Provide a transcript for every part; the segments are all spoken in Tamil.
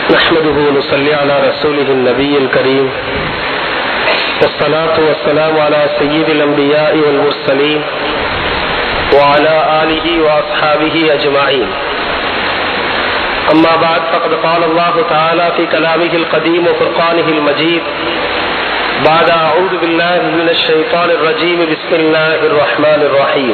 نحمده ونصلي على رسوله النبي الكريم والصلاة والسلام على سيد الأنبياء والمرسلين وعلى آله وأصحابه أجمعين أما بعد فقد قال الله تعالى في كلامه القديم وفرقانه المجيد بعد أعوذ بالله من الشيطان الرجيم بسم الله الرحمن الرحيم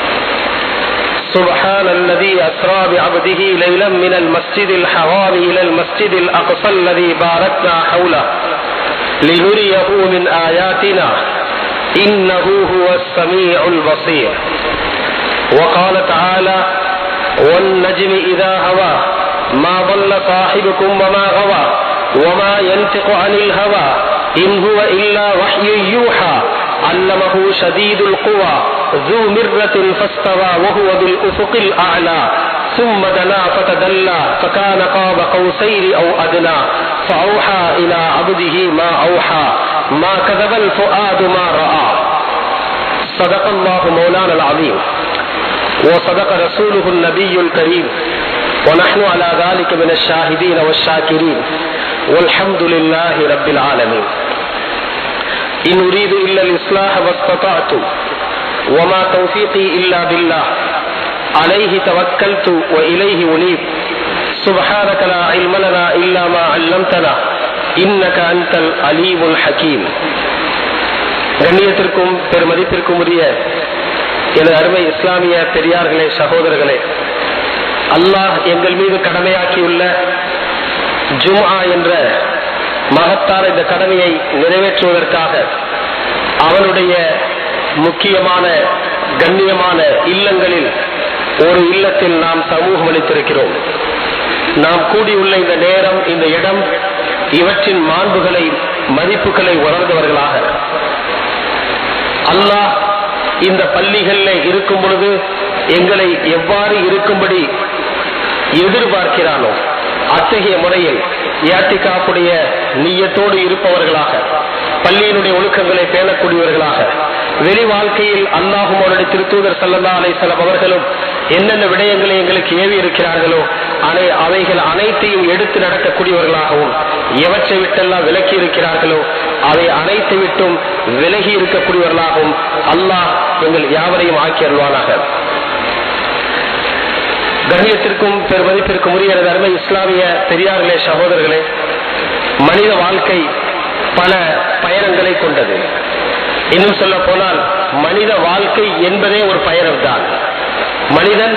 سبحان الذي أسرى بعبده ليلا من المسجد الحرام إلى المسجد الأقصى الذي باركنا حوله لنريه من آياتنا إنه هو السميع البصير وقال تعالى والنجم إذا هوى ما ضل صاحبكم وما غوى وما ينطق عن الهوى إن هو إلا وحي يوحى علمه شديد القوى ذو مرة فاستوى وهو بالأفق الأعلى ثم دنا فتدلى فكان قاب قوسين أو أدنى فأوحى إلى عبده ما أوحى ما كذب الفؤاد ما رأى صدق الله مولانا العظيم وصدق رسوله النبي الكريم ونحن على ذلك من الشاهدين والشاكرين والحمد لله رب العالمين إن أريد إلا الإصلاح واستطعت وما توفيقي إلا بالله عليه توكلت وإليه أنيب سبحانك لا علم لنا إلا ما علمتنا إنك أنت العليم الحكيم கண்ணியத்திற்கும் பெருமதிப்பிற்கும் உரிய எனது அருமை இஸ்லாமிய பெரியார்களே சகோதரர்களே அல்லாஹ் எங்கள் மீது கடமையாக்கியுள்ள ஜும்ஆ என்ற மகத்தான இந்த கடமையை நிறைவேற்றுவதற்காக அவனுடைய முக்கியமான கண்ணியமான இல்லங்களில் ஒரு இல்லத்தில் நாம் சமூகம் அளித்திருக்கிறோம் நாம் கூடியுள்ள இந்த நேரம் இந்த இடம் இவற்றின் மாண்புகளை மதிப்புகளை உணர்ந்தவர்களாக அல்லாஹ் இந்த பள்ளிகளில் இருக்கும் பொழுது எங்களை எவ்வாறு இருக்கும்படி எதிர்பார்க்கிறானோ அத்தகைய முறையில் ஏட்டிக்காப்புடைய நீயத்தோடு இருப்பவர்களாக பள்ளியினுடைய ஒழுக்கங்களை பேணக்கூடியவர்களாக வெளி வாழ்க்கையில் அல்லாஹும் அவருடைய திருத்தூதர் சல்லா அலிசலம் அவர்களும் என்னென்ன விடயங்களை எங்களுக்கு ஏவி இருக்கிறார்களோ அனை அவைகள் அனைத்தையும் எடுத்து நடக்கக்கூடியவர்களாகவும் எவற்றை விட்டெல்லாம் விலக்கி இருக்கிறார்களோ அவை அனைத்து விட்டும் விலகி இருக்கக்கூடியவர்களாகவும் அல்லாஹ் எங்கள் யாவரையும் ஆக்கி அருள்வானாக கண்ணியத்திற்கும் பெருமதிப்பிற்கும் உரிய அருமை இஸ்லாமிய பெரியார்களே சகோதரர்களே மனித வாழ்க்கை பல பயணங்களை கொண்டது இன்னும் சொல்ல போனால் மனித வாழ்க்கை என்பதே ஒரு பயணம் தான் மனிதன்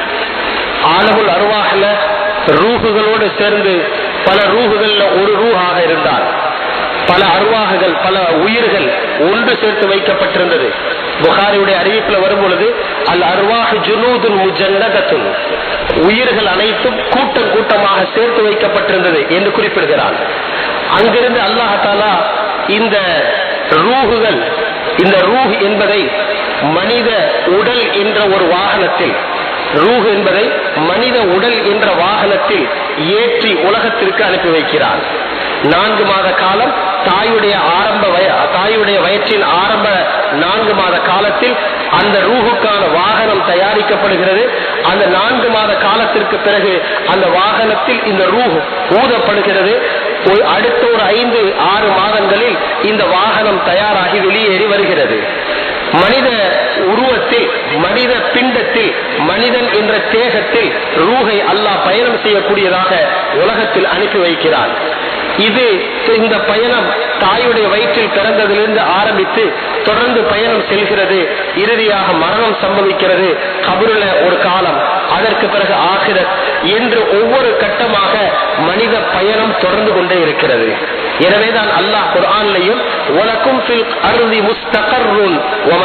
ஆலமுல் அருவாகல ரூகுகளோடு சேர்ந்து பல ரூகுகள்ல ஒரு ரூஹாக இருந்தார் பல அருவாகுகள் பல உயிர்கள் ஒன்று சேர்த்து வைக்கப்பட்டிருந்தது புகாரியுடைய அறிவிப்புல வரும் பொழுது அல் அருவாஹ் ஜுனூதுன் முஜன்னகத்துன் உயிர்கள் அனைத்தும் கூட்டம் கூட்டமாக சேர்த்து வைக்கப்பட்டிருந்தது என்று குறிப்பிடுகிறான் அங்கிருந்து அல்லாஹாலா இந்த ரூகுகள் இந்த ரூஹ் என்பதை மனித உடல் என்ற ஒரு வாகனத்தில் ரூஹ் என்பதை மனித உடல் என்ற வாகனத்தில் ஏற்றி உலகத்திற்கு அனுப்பி வைக்கிறான் நான்கு மாத காலம் தாயுடைய ஆரம்ப தாயுடைய வயிற்றின் ஆரம்ப நான்கு மாத காலத்தில் அந்த ரூஹுக்கான வாகனம் தயாரிக்கப்படுகிறது அந்த நான்கு மாத காலத்திற்கு பிறகு அந்த வாகனத்தில் இந்த ரூஹ் ஊதப்படுகிறது அடுத்த ஒரு ஐந்து ஆறு மாதங்களில் இந்த வாகனம் தயாராகி வெளியேறி வருகிறது மனித உருவத்தில் மனித பிண்டத்தில் மனிதன் என்ற தேகத்தில் ரூகை அல்லாஹ் பயணம் செய்யக்கூடியதாக உலகத்தில் அனுப்பி வைக்கிறான் இது இந்த பயணம் தாயுடைய வயிற்றில் பிறந்ததிலிருந்து ஆரம்பித்து தொடர்ந்து பயணம் செல்கிறது இறுதியாக மரணம் சம்பவிக்கிறது கபருல ஒரு காலம் அதற்கு பிறகு ஆகிரத் என்று ஒவ்வொரு கட்டமாக மனித பயணம் தொடர்ந்து கொண்டே இருக்கிறது எனவேதான் அல்லாஹ் குர்ஆன்லையும் உனக்கும் அருதி முஸ்தகர்ருன்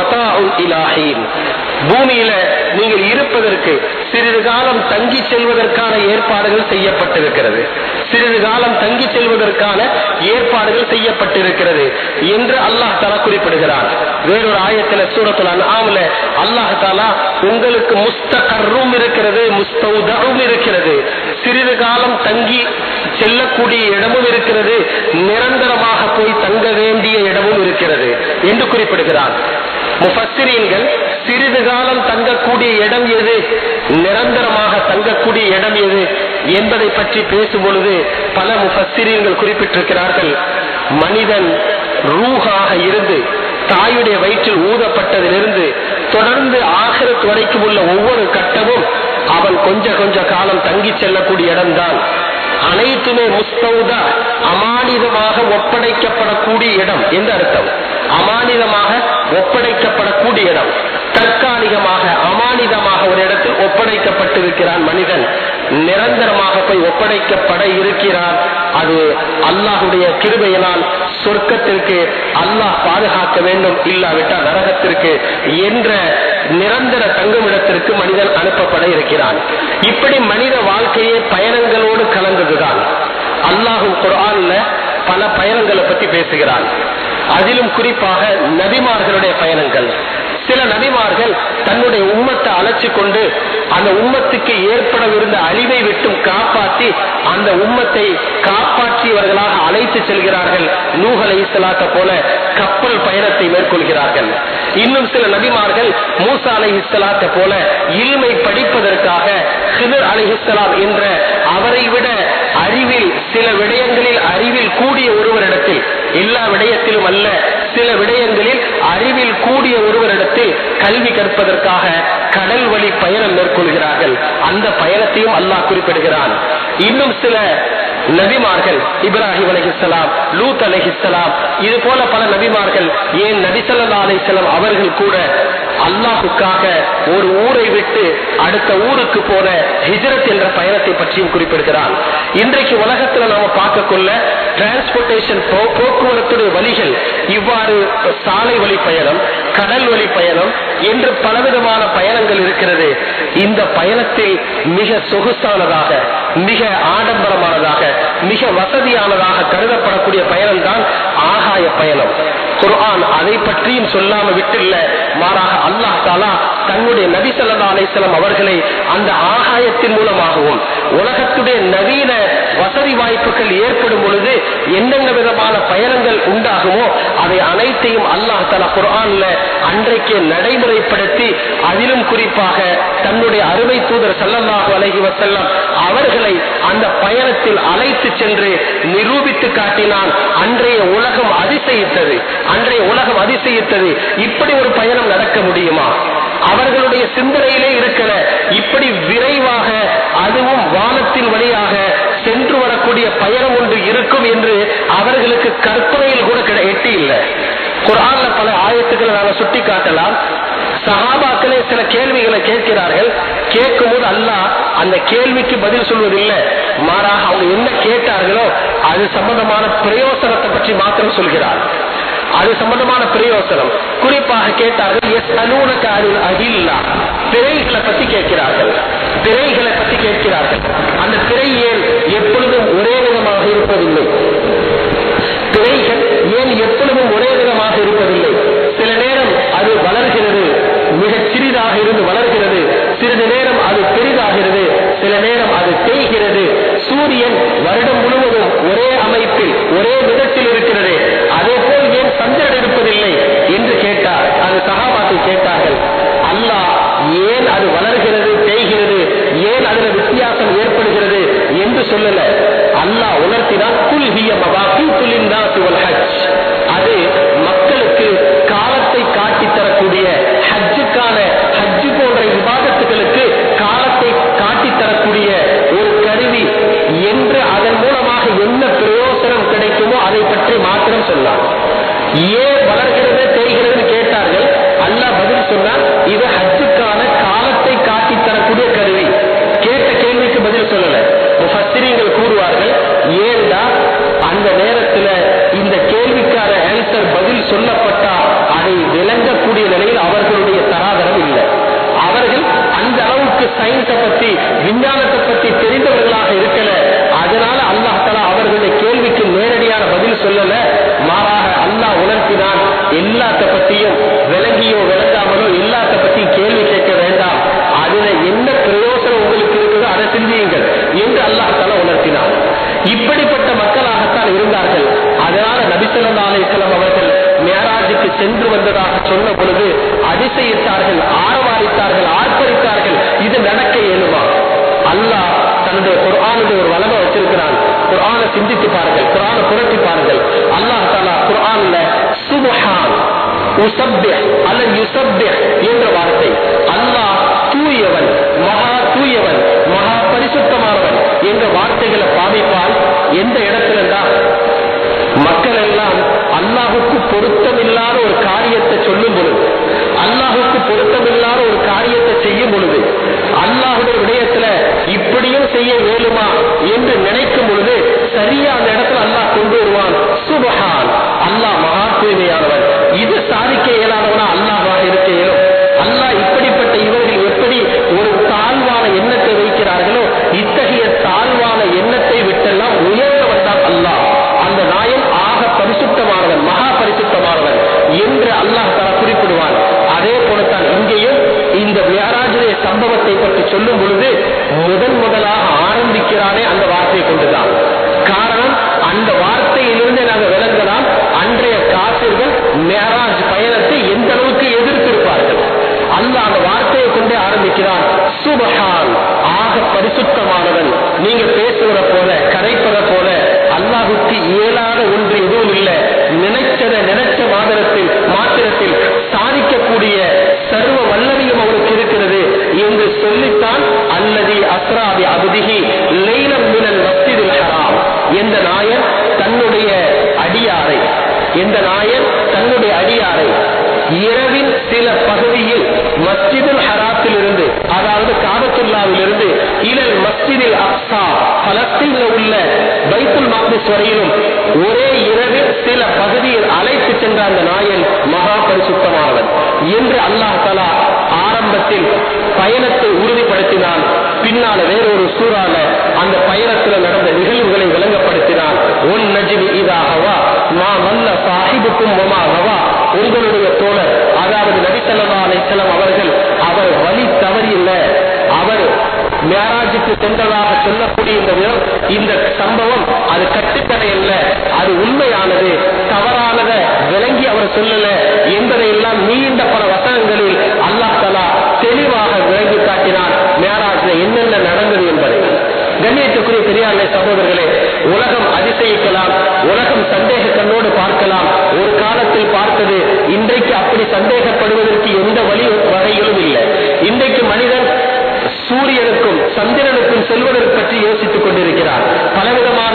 இலாஹீன் பூமியில நீங்கள் இருப்பதற்கு சிறிது காலம் தங்கி செல்வதற்கான ஏற்பாடுகள் செய்யப்பட்டிருக்கிறது சிறிது காலம் தங்கி செல்வதற்கான ஏற்பாடுகள் செய்யப்பட்டிருக்கிறது என்று அல்லாஹ் தாலா குறிப்பிடுகிறான் வேறொரு ஆயத்தில் சூரத்துல அன்ஆம்ல அல்லாஹ் தாலா உங்களுக்கு முஸ்தகர்ரும் இருக்கிறது முஸ்தௌதரும் இருக்கிறது சிறிது காலம் தங்கி செல்லக்கூடிய இடமும் இருக்கிறது நிரந்தரமாக போய் தங்க வேண்டிய இடமும் இருக்கிறது என்று குறிப்பிடுகிறான் முஃபஸ்ஸிரீன்கள் சிறிது காலம் தங்கக்கூடிய இடம் எது நிரந்தரமாக தங்கக்கூடிய இடம் எது என்பதை பற்றி பேசும் பொழுது பல முஃபஸ்ஸிரீன்கள் குறிப்பிட்டிருக்கிறார்கள் மனிதன் ரூஹாக இருந்து தாயுடைய வயிற்றில் ஊதப்பட்டதிலிருந்து தொடர்ந்து ஆகிரத் வரைக்கும் உள்ள ஒவ்வொரு கட்டமும் அவன் கொஞ்ச கொஞ்ச காலம் தங்கி செல்லக்கூடிய இடம்தான் அனைத்துமே முஸ்தௌதா அமானிதமாக ஒப்படைக்கப்படக்கூடிய இடம் என்று அர்த்தம் அமானிதமாக ஒப்படைக்கப்படக்கூடிய இடம் தற்காலிகமாக அமானிதமாக ஒரு இடத்தில் ஒப்படைக்கப்பட்டிருக்கிறான் மனிதன் நிரந்தரமாக போய் ஒப்படைக்கப்பட இருக்கிறான் அது அல்லாஹுடைய கிருபையினால் சொர்க்கத்திற்கு அல்லாஹ் பாதுகாக்க வேண்டும் இல்லாவிட்டால் நரகத்திற்கு என்ற நிரந்தர தங்குமிடத்திற்கு மனிதன் அனுப்பப்பட இருக்கிறான் இப்படி மனித வாழ்க்கையே பயணங்களோடு கலந்ததுதான் அல்லாஹு குரான்ல பல பயணங்களை பத்தி பேசுகிறான் அதிலும் குறிப்பாக நபிமார்களுடைய பயணங்கள் சில நபிமார்கள் தன்னுடைய உம்மத்தை அழைச்சு கொண்டு அந்த உம்மத்துக்கு ஏற்படவிருந்த அழிவை விட்டும் காப்பாற்றி அந்த உம்மத்தை காப்பாற்றியவர்களாக அழைத்து செல்கிறார்கள் நூகலை இஸ்லாத்த போல கப்பல் பயணத்தை மேற்கொள்கிறார்கள் இன்னும் சில நபிமார்கள் மூசா அலை இஸ்லாத்த போல இல்மை படிப்பதற்காக ஹிதர் அலை இஸ்லாம் என்ற அவரை விட அறிவில் சில விடயங்களில் அறிவில் கூடிய ஒருவரிடத்தில் எல்லா விடயத்திலும் அல்ல சில விடயங்களில் அறிவில் கூடிய ஒருவரிடத்தில் கல்வி கற்பதற்காக கடல் வழி பயணம் மேற்கொள்கிறார்கள் அந்த பயணத்தையும் அல்லாஹ் குறிப்பிடுகிறான் இன்னும் சில நபிமார்கள் இப்ராஹிம் அலஹிஸ்லாம் லூத் அலஹிஸ்லாம் இது போல பல நபிமார்கள் ஏன் நபிசல்லா அலிஸ்லாம் அவர்கள் கூட அல்லாஹுக்காக ஒரு ஊரை விட்டு அடுத்த ஊருக்கு போன ஹிஜரத் என்ற பயணத்தை பற்றியும் குறிப்பிடுகிறான் இன்றைக்கு உலகத்துல நாம பார்க்க கொள்ள டிரான்ஸ்போர்டேஷன் போக்குவரத்துடைய வழிகள் இவ்வாறு சாலை வழி பயணம் கடல் வழி பயணம் என்று பலவிதமான பயணங்கள் இருக்கிறது இந்த பயணத்தில் மிக சொகுசானதாக மிக ஆடம்பரமானதாக மிக வசதியானதாக கருதப்படக்கூடிய பயணம் தான் ஆகாய பயணம் குர்ஆன் அதை பற்றியும் சொல்லாம விட்டில்ல மாறாக அல்லாஹ் தாலா தன்னுடைய நபி சல்லா அலிஸ்லாம் அவர்களை அந்த ஆகாயத்தின் மூலமாகவும் உலகத்துடைய நவீன வசதி வாய்ப்புகள் ஏற்படும் பொழுது என்னென்ன விதமான பயணங்கள் உண்டாகுமோ அதை அனைத்தையும் அல்லாஹ் தலா குர்ஆன்ல அன்றைக்கு நடைமுறைப்படுத்தி அதிலும் குறிப்பாக தன்னுடைய அருமை தூதர் சல்லல்லாஹு அலைஹி வஸல்லம் அவர்களை அந்த பயணத்தில் அழைத்து சென்று நிரூபித்து காட்டினான் அன்றைய உலகம் அதிசயித்தது அன்றைய உலகம் அதிசயித்தது இப்படி ஒரு பயணம் நடக்க முடியுமா அவர்களுடைய சிந்தனையிலே இருக்கிற இப்படி விரைவாக அதுவும் வானத்தின் வழியாக சென்று வரக்கூடிய பயணம் ஒன்று இருக்கும் என்று அவர்களுக்கு கற்பனையில் கூட கிட எட்டி இல்லை குரான்ல பல ஆயத்துக்களை நாம சுட்டி காட்டலாம் சஹாபாக்களே சில கேள்விகளை கேட்கிறார்கள் கேட்கும் போது அல்லாஹ் அந்த கேள்விக்கு பதில் சொல்வதில்லை மாறாக அவங்க என்ன கேட்டார்களோ அது சம்பந்தமான பிரயோசனத்தை பற்றி மாத்திரம் சொல்கிறார் அது சம்பந்தமான பிரயோசனம் குறிப்பாக கேட்டார்கள் எஸ் அலூனக்காரில் அகில்லா திரைகளை பத்தி கேட்கிறார்கள் திரைகளை பத்தி கேட்கிறார்கள் அந்த திரை ஏன் எப்பொழுதும் ஒரே விதமாக இருப்பதில்லை திரைகள் ஏன் எப்பொழுதும் ஒரே விதமாக இருப்பதில்லை சில நேரம் அது வளர்கிறது மிகச் சிறிதாக இருந்து வளர்கிறது சிறிது நேரம் அது பெரிதாகிறது சில நேரம் அது தேய்கிறது சூரியன் வருடம் முழுவதும் ஒரே அமைப்பில் ஒரே விதத்தில் இருக்கிறது அதே போல் ஏன் சந்திரன் இருப்பதில்லை என்று கேட்டார் அது சகாபாத்தை கேட்டார்கள் அல்லாஹ் ஏன் அது வளர்கிறது தேய்கிறது ஏன் அதுல வித்தியாசம் ஏற்படுகிறது என்று சொல்லல அல்லாஹ் உணர்த்தினால் குல் ஹிய மவாக்கி துலிந்தா சுவல் ஹஜ் அது மக்களுக்கு காலத்தை காட்டி தரக்கூடிய ஹஜ்ஜுக்கான ஹஜ்ஜு போன்ற விவாதத்துகளுக்கு காலத்தை காட்டி தரக்கூடிய ஒரு கருவி என்று அதன் மூலமாக என்ன பிரயோசனம் கிடைக்குமோ அதை பற்றி மாத்திரம் சொல்லலாம் ஏன் வளர்கிறது தெரிகிறது கேட்டார்கள் அல்லாஹ் பதில் சொன்னார் இது ஹஜ்ஜுக்கான காலத்தை காட்டி தரக்கூடிய கருவி கேட்ட கேள்விக்கு பதில் சொல்லல முஃபஸ்ஸிரீன்கள் கூறுவார்கள் ஏண்டா அந்த நேரத்துல இந்த கேள்விக்கான ஆன்சர் பதில் சொல்லப்பட்டா அதை விளங்கக்கூடிய நிலையில் அவர்களுடைய தராதரம் இல்லை அவர்கள் அந்த அளவுக்கு சயின்ஸை பத்தி விஞ்ஞானத்தை பத்தி தெரிந்தவர்களாக இருக்கல அதனால அல்லாஹ் தலா அவர்களுடைய கேள்விக்கு நேரடியான பதில் சொல்லல மாறாக அல்லாஹ் உணர்த்தினான் எல்லாத்த பத்தியும் விளங்கியோ விளங்காமலோ எல்லாத்த பத்தியும் கேள்வி கேட்க வேண்டாம் அதுல என்ன பிரயோசனம் உங்களுக்கு இருக்குதோ அதை சிந்தியுங்கள் என்று அல்லாஹ் தலா உணர்த்தினான் இப்படிப்பட்ட மக்களாகத்தான் இருந்தார்கள் அதனால நபிசல்லா அலிஸ்லாம் அவர்கள் மேராஜுக்கு சென்று வந்ததாக சொன்ன பொழுது அதிசயித்தார்கள் ஆரவாரித்தார்கள் ஆர்ப்பரித்தார்கள் இது நடக்க இயலுமா அல்லாஹ் தன்னுடைய குர்ஆனுடைய ஒரு வளமை வச்சிருக்கிறான் குர்ஆனை சிந்தித்து பாருங்கள் குர்ஆனை புரட்டி பாருங்கள் அல்லாஹ் தாலா குர்ஆன்ல சுபஹான் உசப்பிஹ் அல்லது யுசப்பிஹ் என்ற வார்த்தை அல்லாஹ் தூயவன் மகா தூயவன் மகா பரிசுத்தமானவன் என்ற வார்த்தைகளை பாவிப்பால் எந்த இடத்துல தான் மக்கள் எல்லாம் அல்லாஹுக்கு பொருத்தமில்லாத ஒரு காரியத்தை சொல்லும் பொழுது அல்லாஹுக்கு பொருத்தமில்லாத ஒரு காரியத்தை செய்யும் பொழுது அல்லாஹுடைய விடயத்துல இப்படியும் செய்ய வேணுமா என்று நினைக்கும் பொழுது சரியா அந்த இடத்துல அல்லாஹ் கொண்டு வருவான் சுபஹான் அல்லாஹ் மகா தூய்மையானவன் இது சாதிக்க இயலாதவனா அல்லாஹாக இருக்க இயலும் அல்லாஹ் இப்படிப்பட்ட இவர்கள் எப்படி ஒரு தாழ்வான எண்ணத்தை வைக்கிறார்களோ இத்தகைய தாழ்வான எண்ணத்தை விட்டெல்லாம் உயர்ந்தவன் தான் அல்லாஹ் அந்த நாயன் ஆக பரிசுத்தமானவன் மகா பரிசுத்தமானவன் என்று அல்லாஹ் தர குறிப்பிடுவான் அதே போலத்தான் இங்கேயும் இந்த வியாராஜுடைய சம்பவத்தை பற்றி சொல்லும் பொழுது முதன் முதலாக ஆரம்பிக்கிறானே அந்த வார்த்தையை கொண்டுதான் காரணம் அந்த வார்த்தையிலிருந்து நாங்கள் விளங்கலாம் அன்றைய காசிர்கள் மேராஜ் பயணத்தை எந்த அளவுக்கு எதிர்த்திருப்பார்கள் அல்லாஹ் அந்த வார்த்தையை கொண்டே ஆரம்பிக்கிறான் சுபஹான் ஆக பரிசுத்தமானவன் நீங்க பேசுவத போல கரைப்பத போல அல்லாஹுக்கு இயலாத ஒன்று எதுவும் இல்லை நினைச்சத நினைச்ச மாத்திரத்தில் மாத்திரத்தில் சாதிக்கக்கூடிய சர்வ வல்லமையும் அவருக்கு இருக்கிறது என்று சொல்லித்தான் அல்லது அஸ்ராதி அபுதிகி லைலம் மினல் மஸ்ஜிதில் ஹராம் எந்த நாயன் தன்னுடைய அடியாரை எந்த நாயன் தன்னுடைய அடியாரை இரவின் சில பகுதியில் மஸ்ஜிதுல் ஹராத்தில் இருந்து அதாவது காபத்துல்லாவில் இருந்து இலல் மஸ்ஜிதில் அக்ஸா பலஸ்தீன்ல உள்ள பைத்துல் மாக்திஸ் வரையிலும் ஒரே இரவில் சில பகுதியில் அழைத்து சென்ற அந்த நாயன் மகா பரிசுத்தமானவன் என்று அல்லாஹ் தலா ஆரம்பத்தில் பயணத்தை உறுதிப்படுத்தினான் பின்னால வேறொரு சூறால அந்த பயணத்தில் நடந்த நிகழ்வுகளை விளங்கப்படுத்தினான் ஒன் நஜிபி இதாகவா மா வல்ல சாஹிபுக்கும் ஒமா ஹவா உங்களுடைய தோழர் அதாவது நபிசல்லா அலைசலம் அவர்கள் அவர் வழி தவறில்லை அவர் மேராஜுக்கு சென்றதாக சொல்லக்கூடிய இந்த விதம் இந்த சம்பவம் அது கட்டுக்கதை அல்ல அது உண்மையானது தவறானத விளங்கி அவர் சொல்லல என்பதை எல்லாம் நீண்ட பல வசனங்களில் அல்லாஹ் தலா தெளிவாக விளங்கி காட்டினார் மேராஜ்ல என்னென்ன நடந்தது என்பதை கண்ணியத்துக்குரிய பெரியார்களே சகோதரர்களே உலகம் அதிசயிக்கலாம் உலகம் சந்தேக கண்ணோடு பார்க்கலாம் ஒரு காலத்தில் பார்த்தது இன்றைக்கு அப்படி சந்தேகப்படுவதற்கு எந்த வழி வகைகளும் இல்லை இன்றைக்கு மனிதன் சூரியனுக்கும் சந்திரனுக்கும் செல்வதற்கு பற்றி யோசித்துக் கொண்டிருக்கிறார் பலவிதமான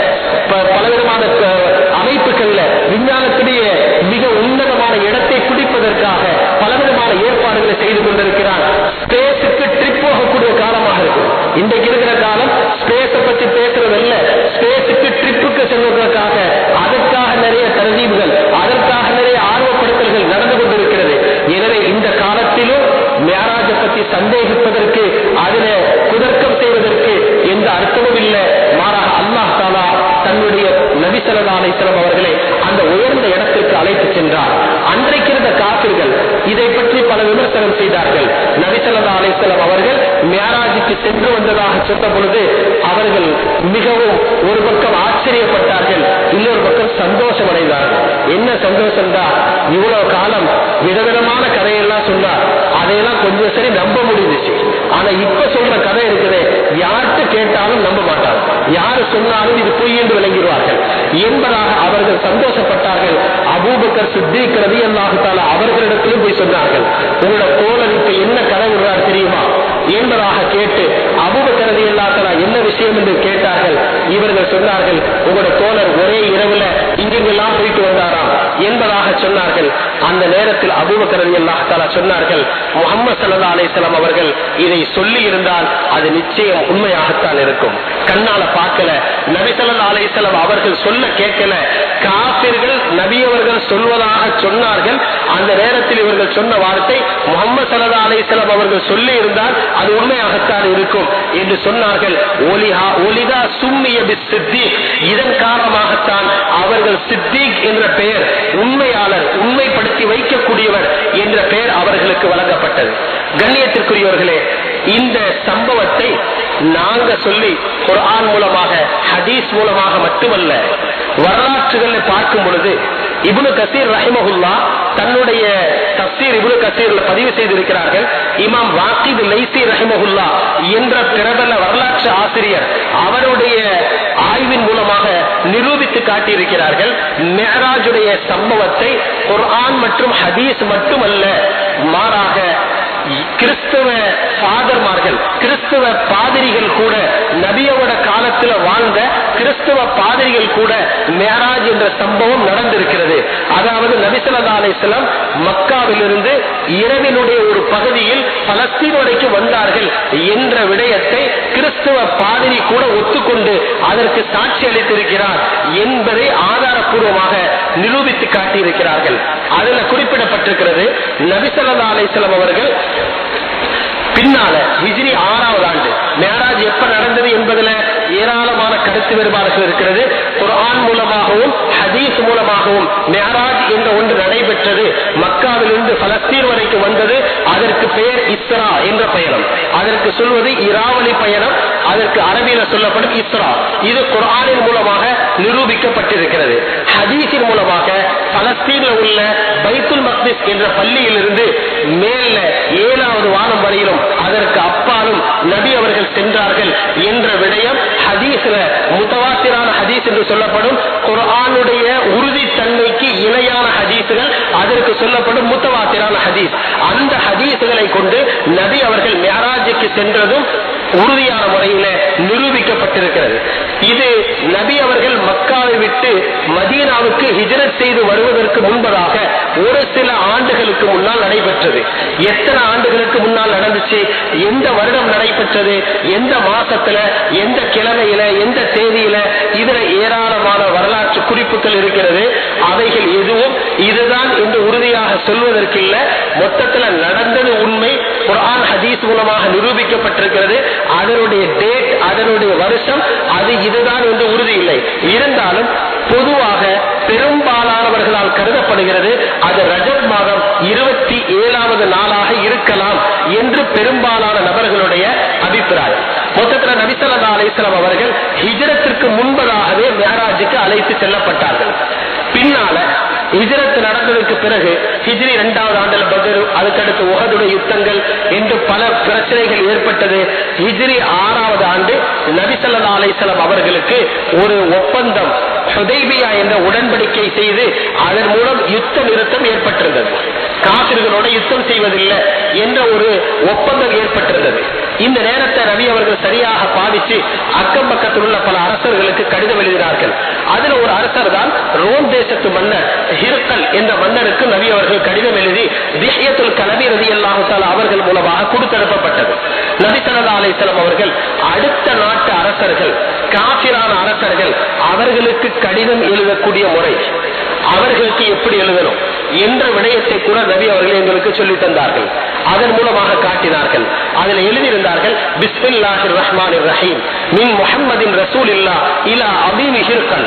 ப- பலவிதமான க- அமைப்புகள்ல விஞ்ஞானத்திலேயே மிக உன்னதமான இடத்தை பிடிப்பதற்காக பலவிதமான ஏற்பாடுகளை செய்து கொண்டிருக்கிறார் ஸ்பேஸுக்கு ட்ரிப் போகக்கூடிய காலமாக இருக்கும் இன்றைக்கு இருக்கிற காலம் ஸ்பேஸ பற்றி பேசுறது இல்ல ஸ்பேஸுக்கு ட்ரிப்புக்கு செல்வதற்காக அதற்காக நிறைய தரதீவுகள் அதற்காக நிறைய ஆர்வப்படுத்தல்கள் நடந்து கொண்டிருக்கிறது எனவே இந்த காலத்திலும் மேராஜ பற்றி சந்தேகிப்பதற்கு அதில குதர்க்கம் செய்வதற்கு எந்த அர்த்தமும் இல்லை மாறாக அல்லாஹ் தாலா தன்னுடைய நபிசல்லா அலிஸ்லாம் அவர்களை அந்த உயர்ந்த இடத்திற்கு அழைத்து சென்றார் அன்றைக்கு இருந்த காப்பிர்கள் இதை பற்றி பல விமர்சனம் செய்தார்கள் நபிசல்லா அலிஸ்லாம் அவர்கள் மேராஜுக்கு சென்று வந்ததாக சொன்ன பொழுது அவர்கள் மிகவும் ஒரு பக்கம் ஆச்சரியப்பட்டார்கள் இன்னொரு பக்கம் சந்தோஷம் அடைந்தார்கள் என்ன சந்தோஷம் தான் இவ்வளவு காலம் விதவிதமான கதையெல்லாம் சொன்னார் அதையெல்லாம் கொஞ்சம் சரி நம்ப முடிஞ்சிச்சு ஆனா இப்ப சொல்ற கதை இருக்குது யார்கிட்ட கேட்டாலும் நம்ப மாட்டார் யாரு சொன்னாலும் இது பொய் என்று விளங்கிடுவார்கள் என்பதாக அவர்கள் சந்தோஷப்பட்டார்கள் அபூபக்கர் சித்திக் ரவி அல்லாஹால அவர்களிடத்திலும் போய் சொன்னார்கள் உங்களோட தோழர் இப்ப என்ன கதை விடுறார் தெரியுமா என்பதாக கேட்டு அபூபக்கர் ரவி அல்லாஹால என்ன விஷயம் என்று கேட்டார்கள் இவர்கள் சொன்னார்கள் உங்களோட தோழர் ஒரே இரவுல இங்கெங்கெல்லாம் போயிட்டு வந்தாராம் என்பதாக சொன்னார்கள் அந்த நேரத்தில் அபூபக்கர் ரவி அல்லாஹால சொன்னார்கள் முகமது சல்லா அலிஸ்லாம் அவர்கள் இதை சொல்லி இருந்தால் அது நிச்சயம் உண்மையாகத்தான் இருக்கும் கண்ணால பார்க்கல நபி ஸல்லல்லாஹு அலைஹி வஸல்லம் அவர்கள் சொல்ல கேட்கல காபிர்கள் நபி அவர்கள் சொல்வதாக சொன்னார்கள் அந்த நேரத்தில் இவர்கள் சொன்ன வார்த்தை முகமது சல்லா அலிஸ்லாம் அவர்கள் சொல்லி இருந்தால் அது உண்மையாகத்தான் இருக்கும் என்று சொன்னார்கள் ஒலிஹா ஒலிதா சும்மிய சித்திக் இதன் காரணமாகத்தான் அவர்கள் சித்திக் என்ற பெயர் உண்மையாளர் உண்மைப்படுத்தி வைக்கக்கூடியவர் என்ற பெயர் அவர்களுக்கு வழங்கப்பட்டது கண்ணியத்திற்குரியவர்களே இந்த சம்பவத்தை நாங்க சொல்லி குர்ஆன் மூலமாக ஹதீஸ் மூலமாக மட்டுமல்ல வரலாற்றுகளை பார்க்கும் பொழுது இப்னு கசீர் ரஹிமஹுல்லா தன்னுடைய தப்சீர் இப்னு கசீர்ல பதிவு செய்திருக்கிறார்கள் இமாம் வாக்கித் லைசி ரஹிமஹுல்லா என்ற பிரபல வரலாற்று ஆசிரியர் அவருடைய ஆய்வின் மூலமாக நிரூபித்து காட்டியிருக்கிறார்கள் மெஹராஜுடைய சம்பவத்தை குர்ஆன் மற்றும் ஹதீஸ் மட்டுமல்ல மாறாக கிறிஸ்தவ ஃபாதர்மார்கள் கிறிஸ்தவ பாதிரிகள் கூட நபியோட காலத்துல வாழ்ந்த கிறிஸ்தவ பாதிரிகள் கூட மேராஜ் என்ற சம்பவம் நடந்திருக்கிறது அதாவது நபிசல்லா அலிஸ்லாம் மக்காவிலிருந்து இரவினுடைய ஒரு பகுதியில் பலஸ்தீன் வரைக்கும் வந்தார்கள் என்ற விடயத்தை கிறிஸ்தவ பாதிரி கூட ஒத்துக்கொண்டு அதற்கு சாட்சி அளித்திருக்கிறார் என்பதை ஆதாரப்பூர்வமாக நிரூபித்து காட்டியிருக்கிறார்கள் அதுல குறிப்பிடப்பட்டிருக்கிறது நபிசல்லா அலிஸ்லாம் அவர்கள் பின்னால ஹிஜ்ரி ஆறாவது ஆண்டு மேராஜ் எப்ப நடந்தது என்பதுல ஏராளமான கருத்து வேறுபாடுகள் இருக்கிறது குர்ஆன் மூலமாகவும் ஹதீஸ் மூலமாகவும் மேராஜ் என்ற ஒன்று நடைபெற்றது மக்காவிலிருந்து பலஸ்தீன் வரைக்கும் வந்தது அதற்கு பெயர் இஸ்ரா என்ற பயணம் அதற்கு சொல்வது இராவளி பயணம் அதற்கு அரபியில சொல்லப்படும் இஸ்ரா இது குர்ஆனின் மூலமாக நிரூபிக்கப்பட்டிருக்கிறது ஹதீஸின் மூலமாக பலஸ்தீன்ல உள்ள பைத்துல் மக்திஸ் என்ற பள்ளியிலிருந்து மேல ஏழாவது வானம் வரையிலும் அதற்கு அப்பாலும் நபி அவர்கள் சென்றார்கள் என்ற விடயம் ஹதீஸ்ல முத்தவாசிரான ஹதீஸ் என்று சொல்லப்படும் குர்ஆனுடைய உறுதித்தன்மைக்கு இணையான ஹதீசுகள் அதற்கு சொல்லப்படும் முத்தவாசிரான ஹதீஸ் அந்த ஹதீசுகளை கொண்டு நபி அவர்கள் மேராஜுக்கு சென்றதும் உறுதியான முறையில நிரூபிக்கப்பட்டிருக்கிறது இது நபி அவர்கள் மக்காவை விட்டு மதீனாவுக்கு ஹிஜரத் செய்து வருவதற்கு முன்பதாக ஒரு சில ஆண்டுகளுக்கு முன்னால் நடைபெற்றது எத்தனை ஆண்டுகளுக்கு முன்னால் நடந்துச்சு எந்த வருடம் நடைபெற்றது எந்த மாசத்துல எந்த கிழமையில எந்த தேதியில இதுல ஏராளமான வரலாற்று குறிப்புகள் இருக்கிறது அவைகள் எதுவும் இதுதான் என்று உறுதியாக சொல்வதற்கு இல்ல மொத்தத்துல நடந்தது உண்மை குர்ஆன் ஹதீஸ் மூலமாக நிரூபிக்கப்பட்டிருக்கிறது அதனுடைய டேட் அதனுடைய வருஷம் அது இதுதான் என்று உறுதி இல்லை இருந்தாலும் பொதுவாக பெரும்பாலானவர்களால் கருதப்படுகிறது அது ரஜப் மாதம் இருபத்தி ஏழாவது நாளாக இருக்கலாம் என்று பெரும்பாலான நபர்களுடைய அபிப்பிராயம் மொத்தத்தில் நபிசல்லா அலிஸ்லாம் அவர்கள் ஹிஜரத்திற்கு முன்பதாகவே மேராஜுக்கு அழைத்து செல்லப்பட்டார்கள் பின்னால ஹிஜரத் நடந்ததற்கு பிறகு ஹிஜ்ரி இரண்டாவது ஆண்டில் பதர் அதுக்கடுத்து உகதுடைய யுத்தங்கள் என்று பல பிரச்சனைகள் ஏற்பட்டது ஹிஜ்ரி ஆறாவது ஆண்டு நபிசல்லா அலிசல்லாம் அவர்களுக்கு ஒரு ஒப்பந்தம் ஹுதைபியா என்ற உடன்படிக்கை செய்து அதன் மூலம் யுத்த நிறுத்தம் ஏற்பட்டிருந்தது காசிர்களோட யுத்தம் செய்வதில்லை என்ற ஒரு ஒப்பந்தம் ஏற்பட்டிருந்தது இந்த நேரத்தை ரவி அவர்கள் சரியாக பாதிச்சு அக்கம் பக்கத்தில் உள்ள பல அரசர்களுக்கு கடிதம் எழுதினார்கள் அதுல ஒரு அரசர் தான் ரோம் தேசத்து மன்னர் ஹிருக்கல் என்ற மன்னருக்கு நபி அவர்கள் கடிதம் எழுதி திஹ்யத்துல் கலவி ரதி அல்லாஹால அவர்கள் மூலமாக கொடுத்தனுப்பப்பட்டது நபி சல்லா அலிஸ்லாம் அவர்கள் அடுத்த நாட்டு அரசர்கள் காபிரான அரசர்கள் அவர்களுக்கு கடிதம் எழுதக்கூடிய முறை அவர்களுக்கு எப்படி எழுதணும் என்ற விடயத்தை கூட நபி அவர்கள் எங்களுக்கு சொல்லி தந்தார்கள் அதன் மூலமாக காட்டினார்கள் அதில் எழுதியிருந்தார்கள் பிஸ்மில்லாஹிர் ரஹ்மான் ரஹீம் மின் முஹம்மதின் ரசூல் இல்லா இலா அபீமி ஹிர்கல்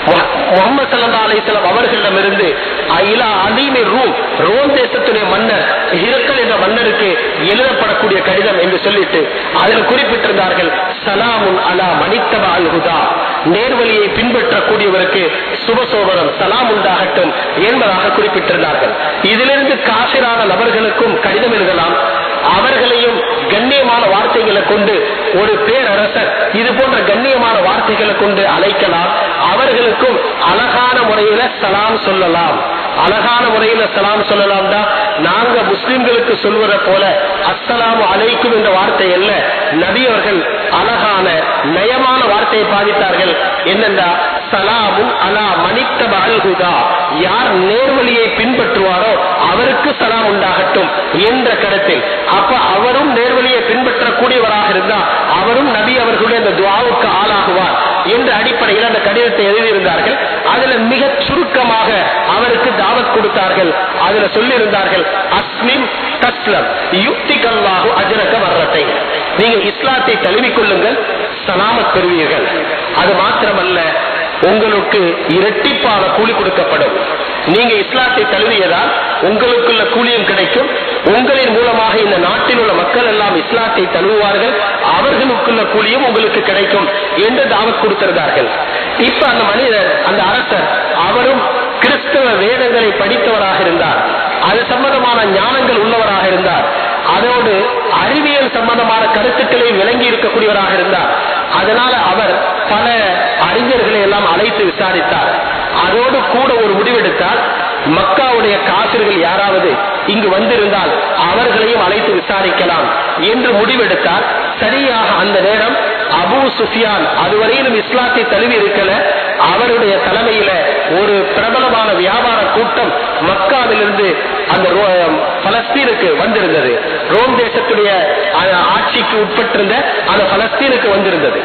முகமது சல்லா அலிஸ்லாம் அவர்களிடமிருந்து இலா அலீமி ரூம் ரோம் தேசத்துடைய மன்னர் ஹிரக்கல் என்ற மன்னருக்கு எழுதப்படக்கூடிய கடிதம் என்று சொல்லிட்டு அதில் குறிப்பிட்டிருந்தார்கள் சலாமுன் அலா மணித்தபா அல் ஹுதா நேர்வழியை பின்பற்றக்கூடியவருக்கு சுபசோபரம் சலாம் உண்டாகட்டும் என்பதாக குறிப்பிட்டிருந்தார்கள் இதிலிருந்து காசிரான நபர்களுக்கும் கடிதம் எழுதலாம் அவர்களையும் கண்ணியமான வார்த்தைகளை கொண்டு ஒரு பேரரசர் இது போன்ற கண்ணியமான வார்த்தைகளை கொண்டு அழைக்கலாம் அவர்களுக்கும் அழகான முறையில சலாம் சொல்லலாம் அழகான முறையில சலாம் சொல்லலாம் தான் நாங்க முஸ்லிம்களுக்கு சொல்வதை போல அஸ்ஸலாமு அலைக்கும் என்ற வார்த்தை அல்ல நபி அவர்கள் அழகான நயமான வார்த்தையை பாதித்தார்கள் என்னென்றா சலாமும் அலா மணித்தப அல்ஹுதா யார் நேர்வழியை பின்பற்றுவாரோ அவருக்கு சலாம் உண்டாகட்டும் என்ற கருத்தில் அப்ப அவரும் நேர்வழியை பின்பற்றக்கூடியவராக இருந்தா அவரும் நபி அவர்களுடைய அந்த துவாவுக்கு ஆளாகுவார் என்ற அடிப்படையில் அந்த கடிதத்தை எழுதியிருந்தார்கள் அதுல மிக சுருக்கமாக அவருக்கு தாவத் கொடுத்தார்கள் அதுல சொல்லியிருந்தார்கள் அஸ்லிம் தஸ்லம் யுக்தி கல்லாஹு அஜரக வர்றத்தை நீங்க இஸ்லாத்தை தழுவிக் கொள்ளுங்கள் சலாமத் பெறுவீர்கள் அது மாத்திரமல்ல உங்களுக்கு இரட்டிப்பான கூலி கொடுக்கப்படும் நீங்க இஸ்லாத்தை தழுவியதால் உங்களுக்குள்ள கூலியும் கிடைக்கும் உங்களின் மூலமாக இந்த நாட்டில் உள்ள மக்கள் எல்லாம் இஸ்லாத்தை தழுவுவார்கள் அவர்களுக்குள்ள கூலியும் உங்களுக்கு கிடைக்கும் என்று தாவத் கொடுத்திருந்தார்கள் இப்ப அந்த மனிதர் அந்த அரசர் அவரும் கிறிஸ்தவ வேதங்களை படித்தவராக இருந்தார் அது சம்பந்தமான ஞானங்கள் உள்ளவராக இருந்தார் அதோடு அறிவியல் சம்பந்தமான கருத்துக்களை விளங்கி இருக்கக்கூடியவராக இருந்தார் அதனால அவர் பல அறிஞர்களை எல்லாம் அழைத்து விசாரித்தார் அதோடு கூட ஒரு முடிவெடுத்தால் மக்காவுடைய காசிர்கள் யாராவது இங்கு வந்திருந்தால் அவர்களையும் அழைத்து விசாரிக்கலாம் என்று முடிவெடுத்தார் சரியாக அந்த நேரம் அபு சுஃபியான் அதுவரையிலும் இஸ்லாத்தை தழுவி இருக்கல அவருடைய தலைமையில ஒரு பிரபலமான வியாபார கூட்டம் மக்காவிலிருந்து அந்த ரோ- பலஸ்தீனுக்கு வந்திருந்தது ரோம் தேசத்துடைய அஹ், ஆட்சிக்கு உட்பட்டிருந்த அந்த பலஸ்தீனுக்கு வந்திருந்தது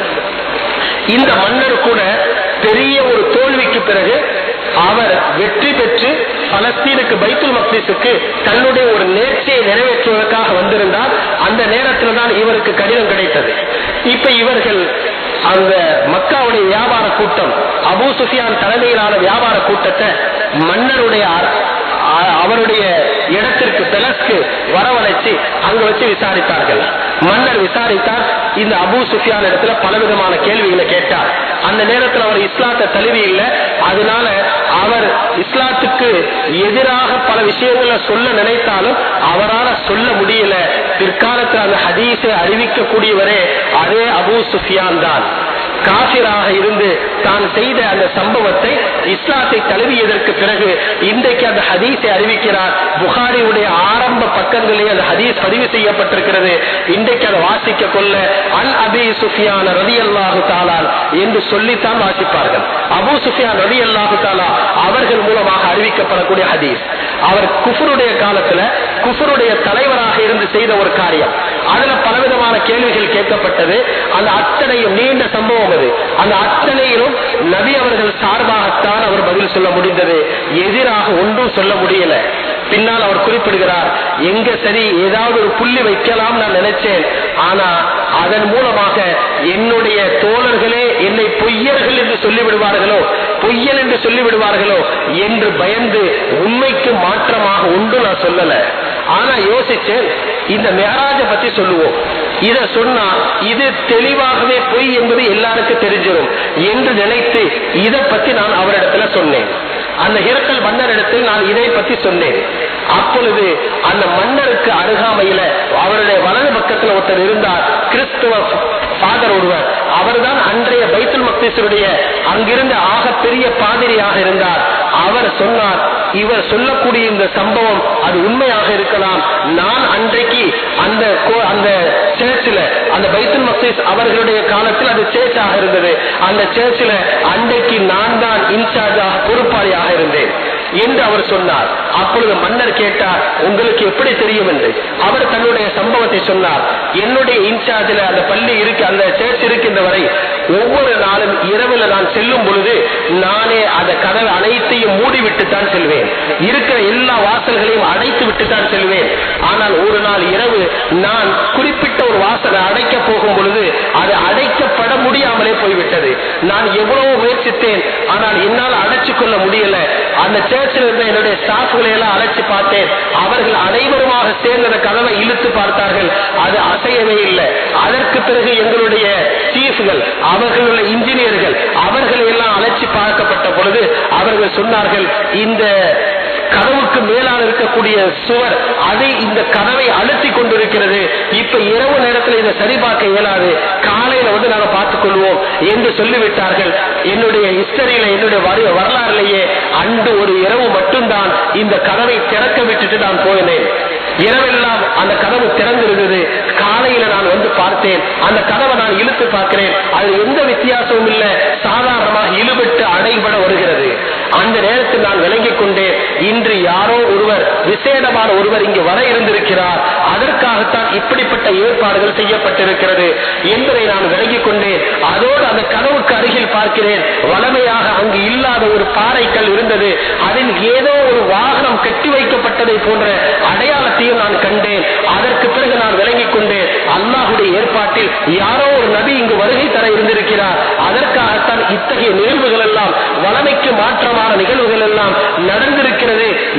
இந்த மன்னர் கூட பெரிய ஒரு தோல்விக்கு பிறகு அவர் வெற்றி பெற்று பலஸ்தீனுக்கு பைத்துல் மக்தீஸுக்கு தன்னுடைய ஒரு நேர்ச்சியை நிறைவேற்றுவதற்காக வந்திருந்தார் அந்த நேரத்தில் தான் இவருக்கு கடிதம் கிடைத்தது இப்ப இவர்கள் அந்த மக்காவுடைய வியாபார கூட்டம் அபூ சுஃபியான் தலைமையிலான வியாபார கூட்டத்தை மன்னருடைய அர- அ- அவருடைய இடத்திற்கு பெலஸ்க்கு வரவழைச்சு அங்க வச்சு விசாரித்தார்கள் மன்னர் விசாரித்தார் இந்த அபூ சுஃபியான் இடத்துல பலவிதமான கேள்விகளை கேட்டார் அந்த நேரத்தில் அவர் இஸ்லாத்தை தழுவி இல்லை அதனால அவர் இஸ்லாத்துக்கு எதிராக பல விஷயங்களை சொல்ல நினைத்தாலும் அவரால் சொல்ல முடியல பிற்காலத்தில் அந்த ஹதீஸை அறிவிக்கக்கூடியவரே அதே அபூ சுஃபியான் தான் காபிராக இருந்து தான் செய்த அந்த சம்பவத்தை இஸ்லாத்தை தழுவியதற்கு பிறகு இன்றைக்கு அந்த ஹதீஸை அறிவிக்கிறார் புகாரியுடைய ஆரம்ப பக்கங்களே அந்த ஹதீஸ் பதிவு செய்யப்பட்டிருக்கிறது இன்றைக்கு அதை வாசிக்க கொள்ள அல் அபி சுஃபியான் ரதி அல்லாஹு தாலால் என்று சொல்லித்தான் வாசிப்பார்கள் அபு சுஃபியான் ரதி அல்லாஹு தாலா அவர்கள் மூலமாக அறிவிக்கப்படக்கூடிய ஹதீஸ் அவர் குஃபருடைய காலத்துல குஃபருடைய தலைவராக இருந்து செய்த ஒரு காரியம் அதுல பலவிதமான கேள்விகள் கேட்கப்பட்டது அந்த அத்தனையும் நீண்ட சம்பவம் அது அந்த அத்தனையிலும் நபி அவர்கள் சார்பாகத்தான் அவர் பதில் சொல்ல முடிந்தது எதிராக ஒன்றும் சொல்ல முடியல பின்னால் அவர் குறிப்பிடுகிறார் எங்க சரி ஏதாவது ஒரு புள்ளி வைக்கலாம் நான் நினைச்சேன் ஆனா அதன் மூலமாக என்னுடைய தோழர்களே என்னை பொய்யர்கள் என்று சொல்லிவிடுவார்களோ பொய்யன் என்று சொல்லிவிடுவார்களோ என்று பயந்து உண்மைக்கு மாற்றமாக ஒன்று நான் சொல்லல ஆனா யோசிச்சேன் இந்த மேராஜ பத்தி சொல்லுவோம் இத சொன்னா இது தெளிவாகவே பொய் என்பது எல்லாருக்கும் தெரிஞ்சிடும் என்று நினைத்து இதை பத்தி நான் அவரிடத்துல சொன்னேன் அந்த ஹிரக்கல் மன்னரிடத்தில் நான் இதை பத்தி சொன்னேன் அப்பொழுது அந்த மன்னருக்கு அருகாமையில அவருடைய வலது பக்கத்துல ஒருத்தர் இருந்தார் கிறிஸ்துவ ஃபாதர் ஒருவர் அவர்தான் அன்றைய பைத்துல் மக்தீசருடைய அங்கிருந்த ஆகப்பெரிய பாதிரியாக இருந்தார் அவர் சொன்னார் இவர் சொல்லக்கூடிய இந்த சம்பவம் அது உண்மையாக இருக்கலாம் நான் அன்றைக்கு அந்த கோ- அந்த சேர்ச்சில் அந்த பைத்துல் மக்தீஸ் அவர்களுடைய காலத்தில் அது சேர்ச்சாக இருந்தது அந்த சேர்ச்சில் அன்றைக்கு நான் தான் இன்சார்ஜாக பொறுப்பாளியாக இருந்தேன் என்று அவர் சொன்னார் அப்பொழுது மன்னர் கேட்டார் உங்களுக்கு எப்படி தெரியும் என்று அவர் தன்னுடைய சம்பவத்தை சொன்னார் என்னுடைய இன்சார்ஜில் அந்த பள்ளி இருக்கு அந்த சேர்ச் இருக்கின்ற வரை ஒவ்வொரு நாளும் இரவில் நான் செல்லும் பொழுது நானே அந்த கதவு அனைத்தையும் மூடிவிட்டு தான் செல்வேன் இருக்கிற எல்லா வாசல்களையும் அடைத்து விட்டு தான் செல்வேன் ஆனால் ஒரு நாள் இரவு நான் குறிப்பிட்ட ஒரு வாசலை அடைக்க போகும் பொழுது அது அடைக்கப்பட முடியாமலே போய்விட்டது நான் எவ்வளவு முயற்சித்தேன் ஆனால் என்னால் அடைச்சு கொள்ள முடியல அந்த சேர்ச்சில் இருந்த என்னுடைய ஸ்டாஃப்களை எல்லாம் அழைச்சு பார்த்தேன் அவர்கள் அனைவருமாக சேர்ந்து அந்த கதவை இழுத்து பார்த்தார்கள் அது அசையவே இல்லை அதற்கு பிறகு எங்களுடைய சீஃப்கள் அவர்களுடைய இன்ஜினியர்கள் அவர்களை எல்லாம் அழைச்சி பார்க்கப்பட்ட பொழுது அவர்கள் சொன்னார்கள் இந்த கதவுக்கு மேலால் இருக்கக்கூடிய சுவர் அதை இந்த கதவை அழுத்தி கொண்டிருக்கிறது இப்ப இரவு நேரத்தில் இதை சரிபார்க்க இயலாது காலையில வந்து நாங்க பார்த்துக் கொள்வோம் என்று சொல்லிவிட்டார்கள் என்னுடைய ஹிஸ்டரியில என்னுடைய வரி- வரலாறுலேயே அன்று ஒரு இரவு மட்டும்தான் இந்த கதவை திறக்க விட்டுட்டு நான் போயினேன் இரவெல்லாம் அந்த கதவு திறந்திருந்தது காலையில நான் வந்து பார்த்தேன் அந்த கதவை நான் இழுத்து பார்க்கிறேன் அது எந்த வித்தியாசமும் இல்லை சாதாரணமாக இழுபட்டு அடைபட வருகிறது அந்த நேரத்தில் நான் விளங்கிக் கொண்டேன் இன்று யாரோ ஒருவர் விசேடமான ஒருவர் இங்கு வர இருந்திருக்கிறார் அதற்காகத்தான் இப்படிப்பட்ட ஏற்பாடுகள் செய்யப்பட்டிருக்கிறது என்பதை நான் விளங்கிக் கொண்டேன் அதோடு அந்த கதவுக்கு அருகில் பார்க்கிறேன் வளமையாக அங்கு இல்லாத ஒரு பாறைக்கல் இருந்தது அதில் ஏதோ ஒரு வாகனம் கட்டி வைக்கப்பட்டதை போன்ற அடையாளத்தையும் நான் கண்டேன் அதற்கு பிறகு நான் விளங்கிக் கொண்டேன் அல்லாஹுடைய ஏற்பாட்டில் யாரோ ஒரு நபி இங்கு வருகை தர இருந்திருக்கிறார் அதற்காகத்தான் இத்தகைய நிகழ்வுகள் எல்லாம் வளமைக்கு மாற்றமான நிகழ்வுகள் எல்லாம் நடந்திருக்கிறது என்று நான்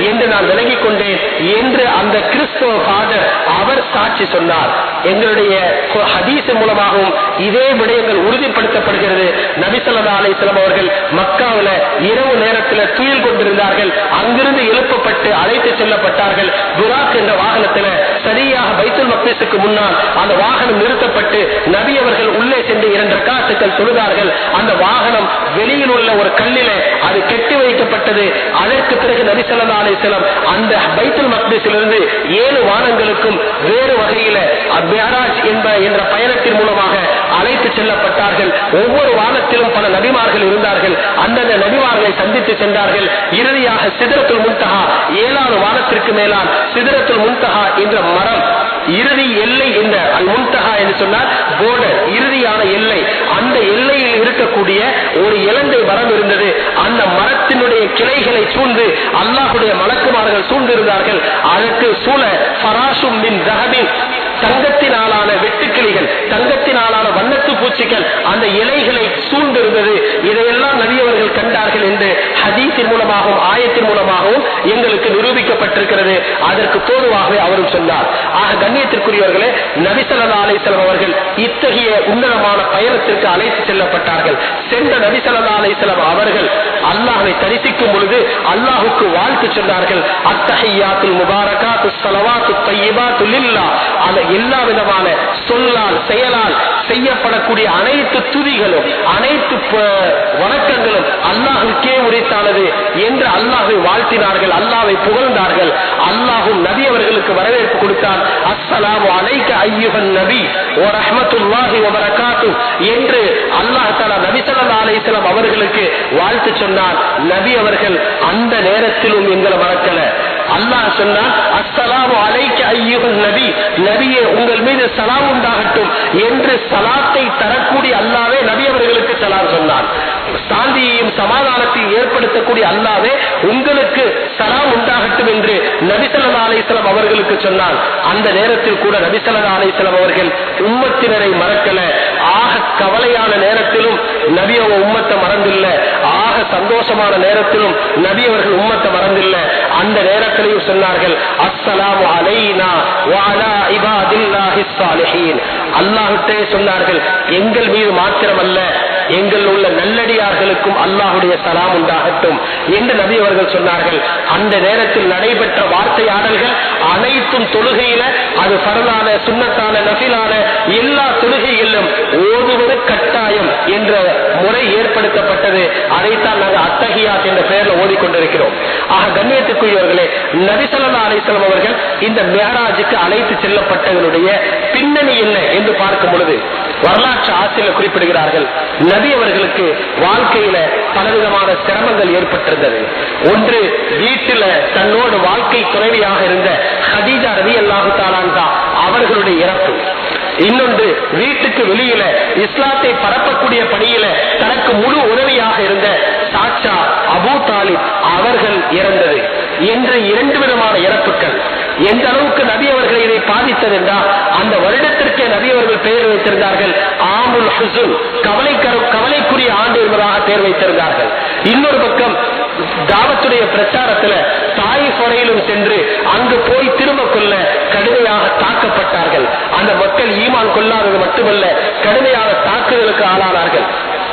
நான் விலகிக் கொண்டேன் என்று அந்த கிறிஸ்தவ ஃபாதர் அவர் சாட்சி சொன்னார் எங்களுடைய ஹதீஸ் மூலமாகவும் இதே விடயங்கள் உறுதிப்படுத்தப்படுகிறது நபிசல்லா அலிஸ்லாம் அவர்கள் மக்காவில இரவு நேரத்தில் துயில் கொண்டிருந்தார்கள் அங்கிருந்து எழுப்பப்பட்டு அழைத்து செல்லப்பட்டார்கள் புராக் என்ற வாகனத்தில் சரியாக பைத்துல் மக்தீஸுக்கு முன்னால் அந்த வாகனம் நிறுத்தப்பட்டு நபி அவர்கள் உள்ளே சென்று இரண்டு காசுகள் தொழுதார்கள் அந்த வாகனம் வெளியில் உள்ள ஒரு கல்லில அது கெட்டி வைக்கப்பட்டது அதற்கு பிறகு நபி ஸல்லல்லாஹு அலைஹி வஸல்லம் அந்த பைத்துல் மக்தீஸிலிருந்து ஏழு வானங்களுக்கும் வேறு வகையில அப்யாராஜ் என்ப என்ற பயணத்தின் மூலமாக அழைத்து செல்லப்பட்டார்கள் ஒவ்வொரு வானத்திலும் பல நபிமார்கள் இருந்தார்கள் அந்தந்த நபிமார்களை சந்தித்து சென்றார்கள் இறுதியாக சிதறத்துல் முன்தகா ஏழாவது வானத்திற்கு மேலால் சிதறத்துல் முன்தகா என்ற மரம் இறுதி எல்லை என்ற அல் முன்தகா என்று சொன்னால் போர்டர் இறுதியான எல்லை அந்த எல்லையில் இருக்கக்கூடிய ஒரு இலங்கை மரம் இருந்தது அந்த மரத்தினுடைய கிளைகளை சூழ்ந்து அல்லாஹுடைய மலக்குமார்கள் சூழ்ந்திருந்தார்கள் அதற்கு சூழ பராசும் மின் தகபின் தங்கத்தினாலான வெட்டுக்கிளிகள் தங்கத்தினாலான வண்ணத்து பூச்சிகள் அந்த இலைகளை சூழ்ந்திருந்தது இதையெல்லாம் நபியவர்கள் கண்டார்கள் என்று ஹதீஸின் மூலமாகவும் ஆயத்தின் மூலமாகவும் எங்களுக்கு நிரூபிக்கப்பட்டிருக்கிறது அதற்கு தோதுவாகவே அவரும் சொன்னார் ஆக கண்ணியத்திற்குரியவர்களே நபிசல்லா அலிஸ்லாம் அவர்கள் இத்தகைய உன்னதமான பயணத்திற்கு அழைத்து செல்லப்பட்டார்கள் சென்ற நபிசல்லா அலிஸ்லாம் அவர்கள் அல்லாஹை தரிசிக்கும் பொழுது அல்லாஹுக்கு வாழ்த்து சொன்னார்கள் அத்தஹையாத்துல் முபாரகாத்து ஸலவாத்து தையிபாத்து லில்லா அந்த எல்லா விதமான சொல்லால் செயலால் செய்யப்படக்கூடிய அனைத்து துதிகளும் அனைத்து ப- வணக்கங்களும் அல்லாஹுக்கே உரித்தானது என்று அல்லாஹை வாழ்த்தினார்கள் அல்லாஹ்வை புகழ்ந்தார்கள் அல்லாஹும் நபி அவர்களுக்கு வரவேற்பு கொடுத்தார் அஸ்ஸலாமு அலைக்க ஐயுகன் நபி ஓ ரஹ்மத்துல்லாஹி வ பரகாத்துஹ் என்று அல்லாஹ் தஆலா நபி ஸல்லல்லாஹு அலைஹி வஸல்லம் அவர்களுக்கு வாழ்த்து சொன்னார் நபி அவர்கள் அந்த நேரத்திலும் எங்களை மறக்கல அல்லாஹ் சொன்னான் அஸ்ஸலாமு அலைக்க ஐயுகன் நபி நபியே உங்கள் மீது சலாம் உண்டாகட்டும் என்று சலாத்தை தரக்கூடிய அல்லாவே நபி அவர்களுக்கு சலாம் சொன்னான் சாந்தியையும் சமாதானத்தையும் ஏற்படுத்தக்கூடிய அல்லாவே உங்களுக்கு சலாம் உண்டாகட்டும் என்று நபிசல்லா அலிஸ்லாம் அவர்களுக்கு சொன்னான் அந்த நேரத்தில் கூட நபிசல்லா அலிஸ்லாம் அவர்கள் உம்மத்தினரை மறக்கல ஆக கவலையான நேரத்திலும் நபி அவங்க உம்மத்தை மறந்தில்ல ஆக சந்தோஷமான நேரத்திலும் நபி அவர்கள் உம்மத்தை மறந்தில்ல அந்த நேரத்திலையும் சொன்னார்கள் அஸ்ஸலாமு அலைனா வஅலா இபாதில்லாஹிஸ் ஸாலிஹீன் அல்லாஹ்விட்டே சொன்னார்கள் எங்கள் மீது மாத்திரமல்ல எங்கள் உள்ள நல்லடியார்களுக்கும் அல்லாஹுடைய சலாம் உண்டாகட்டும் என்று நபி அவர்கள் சொன்னார்கள் அந்த நேரத்தில் நடைபெற்ற வார்த்தையாடல்கள் அனைத்தும் தொழுகையில அது பரலான சுண்ணத்தான நபிலான எல்லா தொழுகைகளிலும் ஓதுவது கட்டாயம் என்ற முறை ஏற்படுத்தப்பட்டது அதைத்தான் நாங்கள் அத்தகையாத் என்ற பெயரில் ஓடிக்கொண்டிருக்கிறோம் ஆக கண்ணியத்துக்குரியவர்களே நபிசல்லா அலிஸ்லாம் அவர்கள் இந்த மேராஜுக்கு அழைத்து செல்லப்பட்டவர்களுடைய பின்னணி என்ன என்று பார்க்கும் பொழுது வரலாற்று ஆசிரியர் குறிப்பிடுகிறார்கள் நபி அவர்களுக்கு வாழ்க்கையில பலவிதமான சிரமங்கள் ஏற்பட்டிருந்தது ஒன்று வீட்டில தன்னோடு வாழ்க்கை துணைவியாக இருந்த ஹதீஜா ரவி அல்லாஹு தாலான்தா அவர்களுடைய இறப்பு இன்னொன்று வீட்டுக்கு வெளியில இஸ்லாத்தை பரப்பக்கூடிய பணியில தனக்கு முழு உதவியாக இருந்த சாச்சா அபூ தாலிப் அவர்கள் இறந்தது என்று இரண்டு விதமான இறப்புகள் எந்த அளவுக்கு நபி அவர்களை இதை பாதித்தது என்றால் அந்த வருடத்திற்கே நபி அவர்கள் பெயர் வைத்திருந்தார்கள் ஆமுல் ஹுசுன் கவலைக்கர கவலைக்குரிய ஆண்டு என்பதாக பெயர் வைத்திருந்தார்கள் இன்னொரு பக்கம் தாவத்துடைய பிரச்சாரத்துல தாய் வரையிலும் சென்று அங்கு போய் திரும்ப கொள்ள கடுமையாக தாக்கப்பட்டார்கள் அந்த மக்கள் ஈமான் கொள்ளாதது மட்டுமல்ல கடுமையான தாக்குதலுக்கு ஆளானார்கள்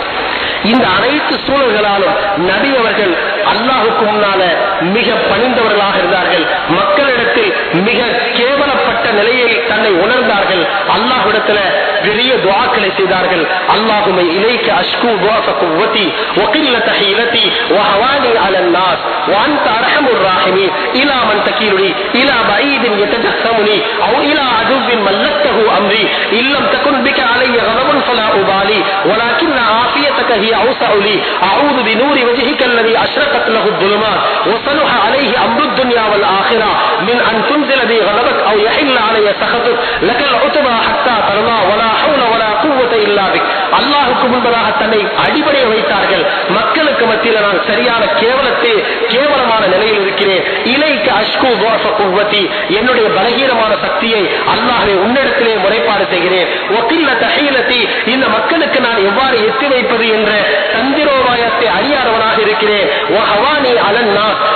இந்த அனைத்து சூழல்களாலும் நபி அவர்கள் அல்லாஹுக்கு முன்னால மிக பணிந்தவர்களாக இருந்தார்கள் மக்களிடத்தில் மிக கேவலப்பட்ட நிலையில் தன்னை உணர்ந்தார்கள் அல்லாஹ்விடத்துல பெரிய துவாக்களை செய்தார்கள் அல்லாஹுமை இலைக்க அஷ்கு துவாஃப குவதி وقلة حيلتي وهواني على الناس وأنت أرحم الراحمين إلى من تكيلني إلى بعيد يتجسمني أو إلى عدو ملكته أمري إن لم تكن بك علي غضب فلا أبالي ولكن عافيتك هي أوسع لي أعوذ بنور وجهك الذي أشرقت له الظلمات وصلح عليه أمر الدنيا والآخرة من أن تنزل بي غضبك أو يحل علي سخطك لك العتبى حتى ترضى ولا حول ولا قوة إلا بك அல்லாஹுக்கு முன்பதாக தன்னை அடிபடைய வைத்தார்கள் மக்களுக்கு மத்தியில் நான் சரியான கேவலத்தை கேவலமான நிலையில் இருக்கிறேன் இலைக்கு அஷ்கு தோஷ குவத்தி என்னுடைய பலகீனமான சக்தியை அல்லாஹை உன்னிடத்திலே முறைப்பாடு செய்கிறேன் ஒக்கில்ல தகையிலத்தி இந்த மக்களுக்கு நான் எவ்வாறு எத்தி வைப்பது என்ற தந்திரோபாயத்தை அறியாதவனாக இருக்கிறேன் ஓ ஹவானி அலன்னா மக்கள்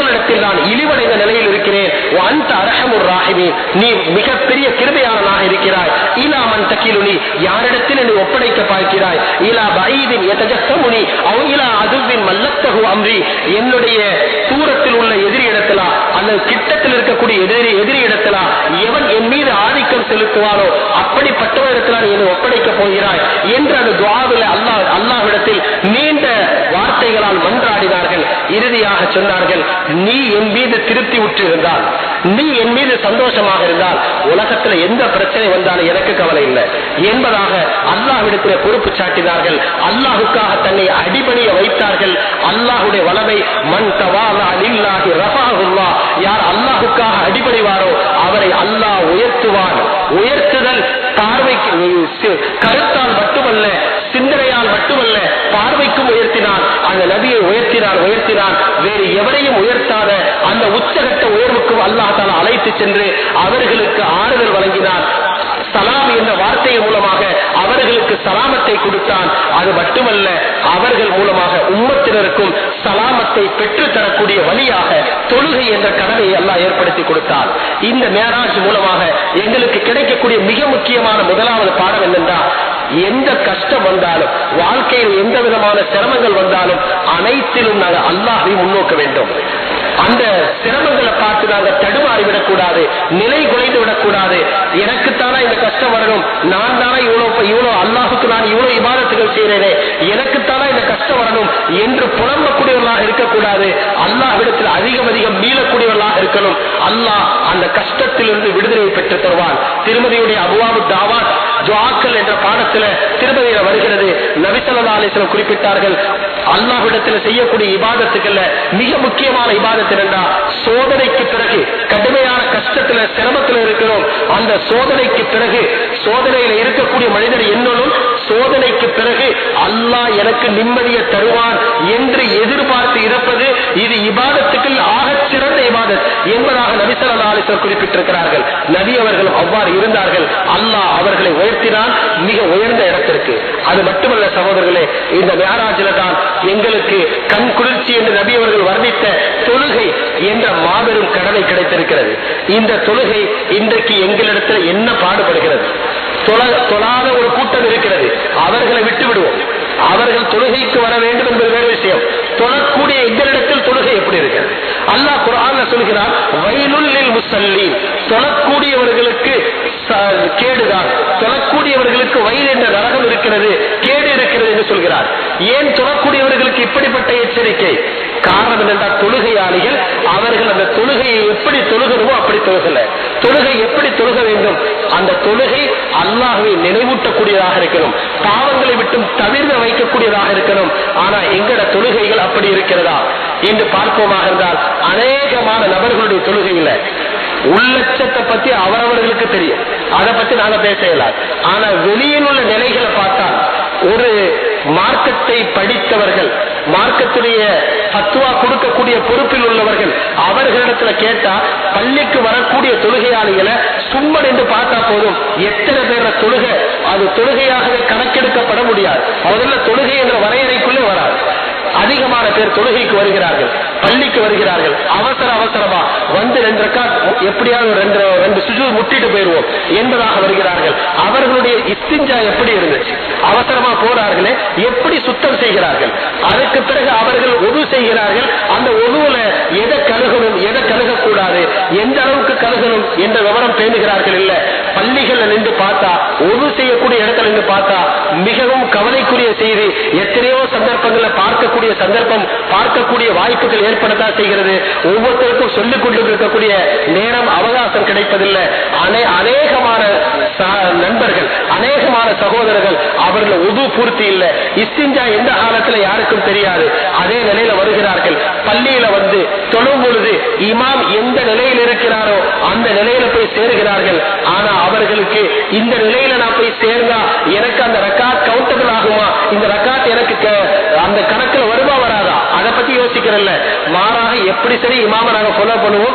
கடவுளிடத்தில் நான் இழிவடைந்த நிலையில் இருக்கிறேன் அந்த அரகமுர் ராகிமி நீ மிகப்பெரிய கிருபையாளனாக இருக்கிறாய் இலாமன் தக்கிலுனி யாரிடத்தில் நீ ஒப்படைக்க பார்க்கிறாய் இலா பைதின் எதஜத்தமுனி அவ் இலா அதுவின் மல்லத்தகு அம்ரி என்னுடைய தூரத்தில் உள்ள எதிரி இடத்திலா அல்லது கிட்டத்தில் இருக்கக்கூடிய எதிரி எதிரி இடத்திலா எவன் என் மீது ஆதிக்கம் செலுத்துவானோ அப்படிப்பட்டவரிடத்தில் நீ என்னை ஒப்படைக்க போகிறாய் என்று அந்த துவாவில் அல்லாஹ் அல்லாஹ்விடத்தில் நீண்ட வார்த்தைகளால் மன்றாடினார்கள் இறுதியாக சொன்னார்கள் நீ என் மீது திருப்தி உற்றிருந்தால் நீ என் மீது சந்தோஷமாக இருந்தால் உலகத்துல எந்த பிரச்சனை வந்தாலும் எனக்கு கவலை இல்லை என்பதாக அல்லாஹ்விடத்தில் பொறுப்பு சாட்டினார்கள் அல்லாஹுக்காக தன்னை அடிபணிய வைத்தார்கள் அல்லாஹுடைய வளமை மண் தவாலா லில்லாஹி ரஃபாஹுல்லாஹ் யார் அல்லாஹுக்காக அடிபணிவாரோ அவரை அல்லாஹ் உயர்த்துவான் உயர்த்துதல் பார்வைக்கு கருத்தால் மட்டுமல்ல சிந்தனையால் மட்டுமல்ல பார்வைக்கும் உயர்த்தினான் அந்த நபியை உயர்த்தினான் உயர்த்தினான் வேறு எவரையும் உயர்த்தாத அந்த உச்சகட்ட உயர்வுக்கும் அல்லாஹ் தாலா அழைத்து சென்று அவர்களுக்கு ஆறுதல் வழங்கினான் சலாம் என்ற வார்த்தையின் மூலமாக அவர்களுக்கு சலாமத்தை கொடுத்தான் அது மட்டுமல்ல அவர்கள் மூலமாக உம்மத்தினருக்கும் சலாமத்தை பெற்று தரக்கூடிய வழியாக தொழுகை என்ற கடனை எல்லாம் ஏற்படுத்தி கொடுத்தார் இந்த மேராஜ் மூலமாக எங்களுக்கு கிடைக்கக்கூடிய மிக முக்கியமான முதலாவது பாடம் என்னென்றால் எந்த கஷ்டம் வந்தாலும் வாழ்க்கையில் எந்த விதமான சிரமங்கள் வந்தாலும் அனைத்திலும் நாங்கள் அல்லாஹை முன்னோக்க வேண்டும் அந்த சிரமங்களை பார்த்து நாங்கள் தடுமாறி விடக்கூடாது நிலை குலைந்து விடக்கூடாது எனக்குத்தானே இந்த கஷ்டம் வரணும் நான் தானே இவ்வளவு இவ்வளவு அல்லாஹுக்கு நான் இவ்வளவு இபாதத்துகள் செய்கிறேனே எனக்குத்தானே இந்த கஷ்டம் வரணும் என்று புலம்பக்கூடியவர்களாக இருக்கக்கூடாது அல்லாஹ்விடத்தில் அதிகம் அதிகம் மீளக்கூடியவர்களாக இருக்கணும் அல்லாஹ் அந்த கஷ்டத்திலிருந்து விடுதலை பெற்று தருவான் திருமதியுடைய அபுவாபு தாவாத் துவாக்கள் என்ற பாடத்துல திருமதியில வருகிறது நபிசல்லா அலிஸ்லம் குறிப்பிட்டார்கள் அல்லாஹ்விடத்தில் செய்யக்கூடிய இபாதத்துக்கள்ல மிக முக்கியமான இபாதத்து என்னன்னா சோதனைக்கு பிறகு கடுமையான கஷ்டத்துல சிரமத்துல இருக்கிறோம் அந்த சோதனைக்கு பிறகு சோதனையில இருக்கக்கூடிய மனிதர் என்னும் சோதனைக்கு பிறகு அல்லாஹ் எனக்கு நிம்மதியை தருவான் என்று எதிர்பார்த்து இருப்பது இது இபாதத்துக்கள் ஆகச் சிறந்த இபாதத் என்பதாக நபிசல்லா அலிஸ்வர் குறிப்பிட்டிருக்கிறார்கள் நபி அவர்களும் அவ்வாறு இருந்தார்கள் அல்லாஹ் அவர்களை உயர்த்தினான் மிக உயர்ந்த இடத்திற்கு அது மட்டுமல்ல சகோதரர்களே இந்த மேராஜில தான் எங்களுக்கு கண் குளிர்ச்சி என்று நபி அவர்கள் வர்ணித்த தொழுகை என்ற மாபெரும் கடனை கிடைத்திருக்கிறது இந்த தொழுகை இன்றைக்கு எங்களிடத்தில் என்ன பாடுபடுகிறது தொழ- தொழாத ஒரு கூட்டம் இருக்கிறது அவர்களை விட்டு விடுவோம் அவர்கள் தொழுகைக்கு வர வேண்டும் என்பது வேறு விஷயம் தொழக்கூடிய எங்களிடத்தில் தொழுகை எப்படி இருக்கிறது அல்லாஹ் குரான்ல சொல்கிறார் வயலுள்ளில் முசல்லி தொழக்கூடியவர்களுக்கு ச- கேடுதான் தொழக்கூடியவர்களுக்கு வயல் என்ற நரகம் இருக்கிறது கேடு இருக்கிறது என்று சொல்கிறார் ஏன் தொழக்கூடியவர்களுக்கு இப்படிப்பட்ட எச்சரிக்கை காரணம் என்னென்றால் தொழுகையாளிகள் அவர்கள் அந்த தொழுகையை எப்படி தொழுகணுமோ அப்படி தொழுகல தொழுகை எப்படி தொழுக வேண்டும் அந்த தொழுகை அல்லாஹ்வை நினைவூட்டக்கூடியதாக இருக்கணும் பாவங்களை விட்டும் தவிர்க்க வைக்கக்கூடியதாக இருக்கணும் ஆனா எங்கட தொழுகைகள் அப்படி இருக்கிறதா என்று பார்ப்போமாக இருந்தால் அநேகமான நபர்களுடைய தொழுகையில உள்ளட்சத்தை பத்தி அவரவர்களுக்கு தெரியும் அதை பத்தி நாங்க பேச இயலாது ஆனா வெளியில் உள்ள நிலைகளை பார்த்தா ஒரு மார்க்கத்தை படித்தவர்கள் மார்க்கத்துடைய பத்துவா கொடுக்கக்கூடிய பொறுப்பில் உள்ளவர்கள் அவர்களிடத்துல கேட்டா பள்ளிக்கு வரக்கூடிய தொழுகையாளிகளை சும்மா நின்று பார்த்தா போதும் எத்தனை பேர தொழுகை அது தொழுகையாகவே கணக்கெடுக்கப்பட முடியாது முதல்ல தொழுகை என்ற வரையறைக்குள்ளே வராது அதிகமான பேர் தொழுகைக்கு வருகிறார்கள் பள்ளிக்கு வருகிறார்கள் அவசர அவசரமா வந்து ரெண்டு ரக்காத் எப்படியாவது ஒரு ரெண்டு ரெண்டு சுஜு முட்டிட்டு போயிருவோம் என்பதாக வருகிறார்கள் அவர்களுடைய இஸ்திஞ்சா எப்படி இருந்துச்சு அவசரமா போறார்களே எப்படி சுத்தம் செய்கிறார்கள் அதுக்கு பிறகு அவர்கள் ஒது செய்கிறார்கள் அந்த ஒதுவுல எதை கழுகணும் எதை கழுகக்கூடாது எந்த அளவுக்கு கழுகணும் என்ற விவரம் பேணுகிறார்கள் இல்ல பள்ளிகள்ல நின்று பார்த்தா ஒது செய்யக்கூடிய இடத்துல நின்று பார்த்தா மிகவும் கவலைக்குரிய செய்தி எத்தனையோ சந்தர்ப்பங்களை பார்க்கக்கூடிய சந்தர்ப்பம் பார்க்கக்கூடிய வாய்ப்புகள் ஏற்படத்தான் செய்கிறது ஒவ்வொருத்தருக்கும் சொல்லிக் கொண்டு இருக்கக்கூடிய நேரம் அவகாசம் கிடைப்பதில்லை அனே அநேகமான ச- நண்பர்கள் அநேகமான சகோதரர்கள் அவர்கள் உது பூர்த்தி இல்லை இஸ்திஞ்சா எந்த காலத்துல யாருக்கும் தெரியாது அதே நிலையில வருகிறார்கள் பள்ளியில வந்து தொழும் பொழுது இமாம் எந்த நிலையில் இருக்கிறாரோ அந்த நிலையில போய் சேருகிறார்கள் ஆனா அவர்களுக்கு இந்த நிலையில நான் போய் சேர்ந்தா எனக்கு அந்த ரக்காத் கவுண்டபிள் ஆகுமா இந்த ரக்காத் எனக்கு க- அந்த கணக்குல வருமா வராதா அதை பத்தி யோசிக்கிறல்ல மாறாக எப்படி சரி இமாம நாங்க ஃபாலோ பண்ணுவோம்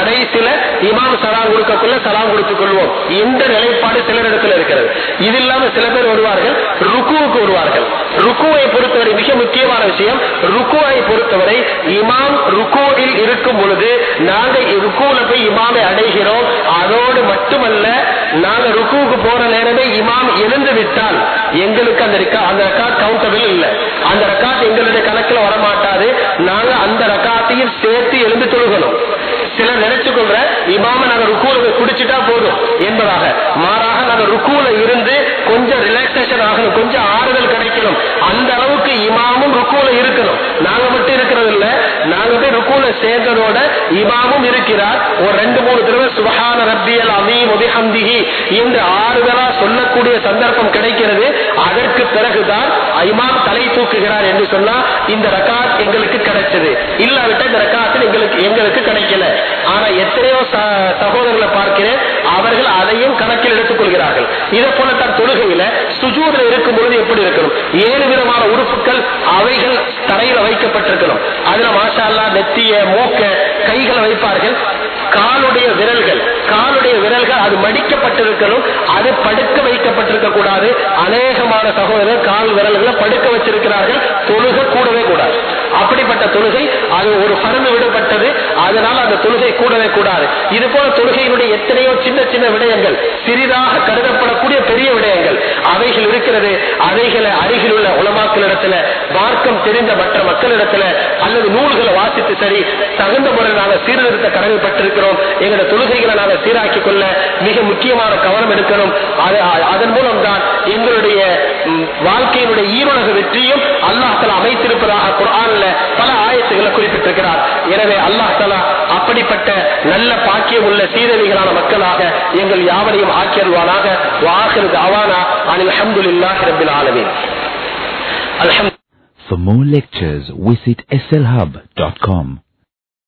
கடைசியில இமாம் சலாம் கொடுக்கக்குள்ள சலாம் கொடுத்துக் கொள்வோம் இந்த நிலைப்பாடு சிலரிடத்தில் இருக்கிறது இது இல்லாம சில பேர் வருவார்கள் ருக்குவுக்கு வருவார்கள் ருக்குவை பொறுத்தவரை மிக முக்கியமான விஷயம் ருக்குவை பொறுத்தவரை இமாம் ருக்குவில் இருக்கும் பொழுது நாங்க ருக்குல போய் இமாமை அடைகிறோம் அதோடு மட்டுமல்ல நாங்க ருக்குவுக்கு போற நேரமே இமாம் எழுந்து விட்டால் எங்களுக்கு அந்த ரிக்கா அந்த ரக்காத் கவுண்டபிள் இல்லை அந்த ரக்காத் எங்களுடைய கணக்குல வரமாட்டாது நாங்க அந்த ரக்காத்தையும் சேர்த்து எழுந்து தொழுகணும் சிலர் நினைச்சு கொள்ற இமாம நாங்க ருக்கூல குடிச்சிட்டா போதும் என்பதாக மாறாக நாங்க ருக்கூல இருந்து கொஞ்சம் ரிலாக்ஸேஷன் ஆகணும் கொஞ்சம் ஆறுதல் கிடைக்கணும் அந்த அளவுக்கு இமாமும் ருக்கூல இருக்கணும் நாங்க மட்டும் இருக்கிறது இல்ல நாங்க போய் ருக்கூல சேர்ந்ததோட இமாமும் இருக்கிறார் ஒரு ரெண்டு மூணு தடவை சுபஹான ரப்பியல் அமீம் உபிஹம்திஹி என்று ஆறுதலா சொல்லக்கூடிய சந்தர்ப்பம் கிடைக்கிறது அதற்கு பிறகுதான் இமாம் தலை தூக்குகிறார் என்று சொன்னா இந்த ரக்காத் எங்களுக்கு கிடைச்சது இல்லாவிட்ட இந்த ரக்காத்தில் எங்களுக்கு எங்களுக்கு கிடைக்கல ஆனா எத்தனையோ ச- சகோதரர்களை பார்க்கிறேன் அவர்கள் அதையும் கணக்கில் எடுத்துக் கொள்கிறார்கள் இதை போல தான் தொழுகையில சுஜூதுல இருக்கும் பொழுது எப்படி இருக்கணும் ஏழு விதமான உறுப்புகள் அவைகள் தரையில வைக்கப்பட்டிருக்கணும் அதுல மாஷா அல்லாஹ் நெத்திய மூக்க கைகளை வைப்பார்கள் காலுடைய விரல்கள் காலுடைய விரல்கள் அது மடிக்கப்பட்டிருக்கணும் அது படுக்க வைக்கப்பட்டிருக்க கூடாது அநேகமான சகோதரர் கால் விரல்களை படுக்க வச்சிருக்கிறார்கள் தொழுக கூடவே கூடாது அப்படிப்பட்ட தொழுகை அது ஒரு பருந்து விடப்பட்டது அதனால் அந்த தொழுகை கூடவே கூடாது இது போல தொழுகையினுடைய எத்தனையோ சின்ன சின்ன விடயங்கள் சிறிதாக கருதப்படக்கூடிய பெரிய விடயங்கள் அவைகள் இருக்கிறது அவைகளை அருகில் உள்ள உலமாக்களிடத்துல மார்க்கம் தெரிந்த மற்ற மக்களிடத்துல அல்லது நூல்களை வாசித்து சரி தகுந்த முறையில் நாங்கள் சீர்திருத்த கடமைப்பட்டிருக்கிறோம் எங்களோட தொழுகைகளை நாங்கள் சீராக்கிக் கொள்ள மிக முக்கியமான கவனம் எடுக்கணும் அது- அதன் மூலம் தான் எங்களுடைய ம், வாழ்க்கையினுடைய ஈருலக வெற்றியும் அல்லாஹ் தலா அமைத்திருப்பதாக குர்ஆன்ல பல ஆயத்துகளை குறிப்பிட்டிருக்கிறார் எனவே அல்லாஹ் தலா அப்படிப்பட்ட நல்ல பாக்கியம் உள்ள சீரவிகளான மக்களாக எங்கள் யாவரையும் ஆக்கியருவானாக வாஹிரு தாவானா அனில் அல்ஹம்துலில்லாஹி ரப்பில் ஆலமீன் அல்ஹம் For more lectures, visit slhub.com.